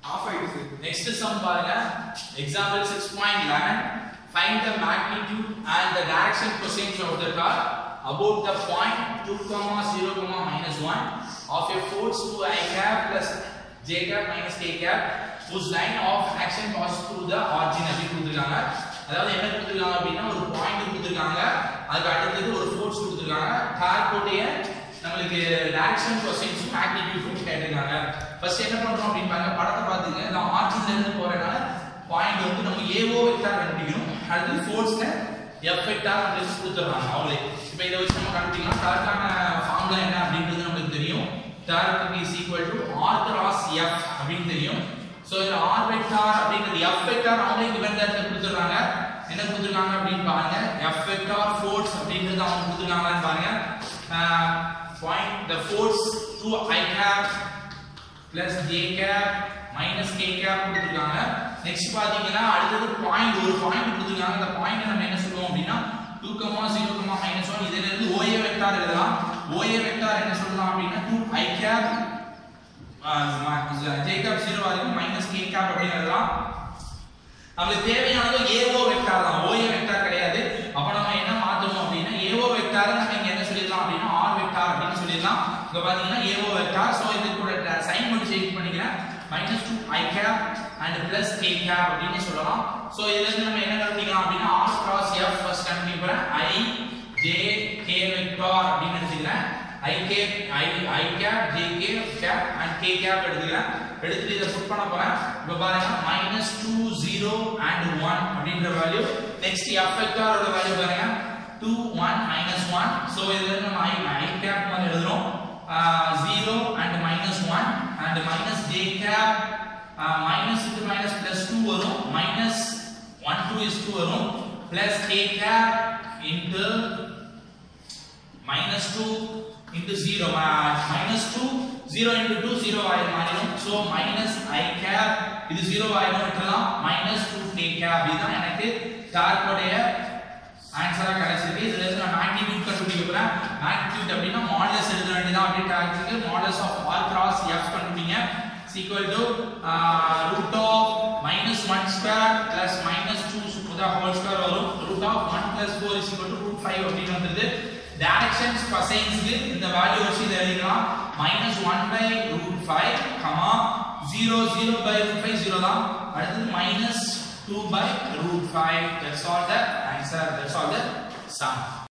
of ஆயிடுச்சு Next sum பாருங்க example 6.11 find the magnitude and the direction percentage of the car about the point 2 comma 0 comma minus 1 of a force to i cap plus j cap minus k cap whose line of action passes through the origin அப்படி கொடுத்துருக்காங்க அதாவது என்ன கொடுத்துருக்காங்க அப்படின்னா ஒரு point கொடுத்துருக்காங்க அதுக்கு அடுத்தது ஒரு ஃபோர்ஸ் கொடுத்துருக்காங்க கார் கோட்டைய நம்மளுக்கு டைரக்ஷன் கொஸ்டின்ஸ் மேக்னிடியூட் கேட்டிருக்காங்க ஃபர்ஸ்ட் என்ன பண்றோம் அப்படின்னு பாருங்க படத்தை பாத்துங்க நான் ஆர்ஜின்ல இருந்து போறனால பாயிண்ட் வந்து நம்ம ஏஓ வெக்டார் கண்டுபிடிக்கணும் அடுத்து ஃபோர்ஸ்ல எஃப் வெக்டார் அப்படின்னு கொடுத்துறாங்க அவங்களே இப்போ இதை வச்சு நம்ம கண்டுபிடிக்கலாம் கரெக்டான ஃபார்முலா என்ன அப்படின்றது நமக்கு தெரியும் torque is equal to R cross F அப்படின்னு தெரியும் ஸோ இதுல ஆர் வெக்டார் அப்படிங்கிறது எஃப் வெக்டார் அவங்களே கிவன் தரத்தை கொடுத்துறாங்க என்ன கொடுத்துருக்காங்க அப்படின்னு பாருங்க எஃப் வெக்டார் ஃபோர்ஸ் அப்படின்றது அவங்க கொடுத்துருக்காங்கன்னு பாருங்க point the force to I cap plus J cap minus K cap கொடுத்துருக்காங்க நெக்ஸ்ட் பாத்தீங்கன்னா அடுத்தது பாயிண்ட் ஒரு பாயிண்ட் கொடுத்துருக்காங்க அந்த பாயிண்ட் நம்ம என்ன சொல்லுவோம் அப்படின்னா two comma zero comma minus one இதுல இருந்து ஓஏ வெக்டார் எழுதலாம் ஓஏ வெக்டார் என்ன சொல்லலாம் அப்படின்னா two I cap J cap zero வரைக்கும் மைனஸ் கே கேப் அப்படின்னு எழுதலாம் நம்மளுக்கு தேவையானது ஏஓ வெக்டார் தான் ஓஏ வெக்டார் கிடையாது அப்ப நம்ம என்ன மாத்தணும் அப்படின்னா ஏஓ வெக்டார் நம்ம இங்க என்ன சொல்லிடலாம் அப்படின்னா ஆர் வெக்டார் அப்படின்னு சொல்லிடலாம் இங்க பாத்தீங்கன்னா ஏஓ வெக்டார் சோ இது கூட சைன் மட்டும் சேஞ்ச் பண்ணிக்கிறேன் minus two I cap and plus K cap அப்படின்னு சொல்லலாம் சோ இதுல இருந்து நம்ம என்ன கண்டுபிடிக்கலாம் அப்படின்னா ஆர் கிராஸ் எஃப் ஃபர்ஸ்ட் கண்டுபிடிக்கிறேன் ஐ ஜே கே வெக்டார் அப்படின்னு எடுத்துக்கிறேன் I K I I cap J K cap and K cap எடுத்துக்கிறேன் எடுத்துட்டு இதை புட் பண்ண போறேன் இப்போ பாருங்க minus two zero and one அப்படின்ற வேல்யூ நெக்ஸ்ட் எஃப் வெக்டாரோட வேல்யூ பாருங்க two one minus one so இதுல இருந்து நம்ம ஐ ஐ கேப் வந்து எழுதுறோம் zero and minus one and minus J cap minus into minus plus two வரும் minus one two is two வரும் plus K gap into minus 2 into 0 uh, minus 2 0 into 2 0 ஆயிரம் மாறிடும் so minus i cap இது 0 ஆயிரும் விட்டுறலாம் minus 2 k cap இதுதான் எனக்கு dark உடைய ஆன்சரா கிடைச்சிருக்கு இதுல இருந்து நான் மேக்னிடியூட் கண்டுபிடிக்க போறேன் மேக்னிடியூட் அப்படின்னா மாடுலஸ் எழுத வேண்டியதான் அப்படி torque modulus of r cross f கண்டுபிடிங்க is equal to uh, root of minus 1 square plus minus 2 to the whole square வரும் root of 1 plus 4 is equal to root 5 அப்படின்னு வந்துருது டைரக்ஷன்ஸ் கொசைன்ஸ்க்கு இந்த வேல்யூ வச்சு இதை எழுதிக்கலாம் minus one by root five comma zero zero by root five zero தான் அடுத்தது minus two by root five that's all the answer that's all the some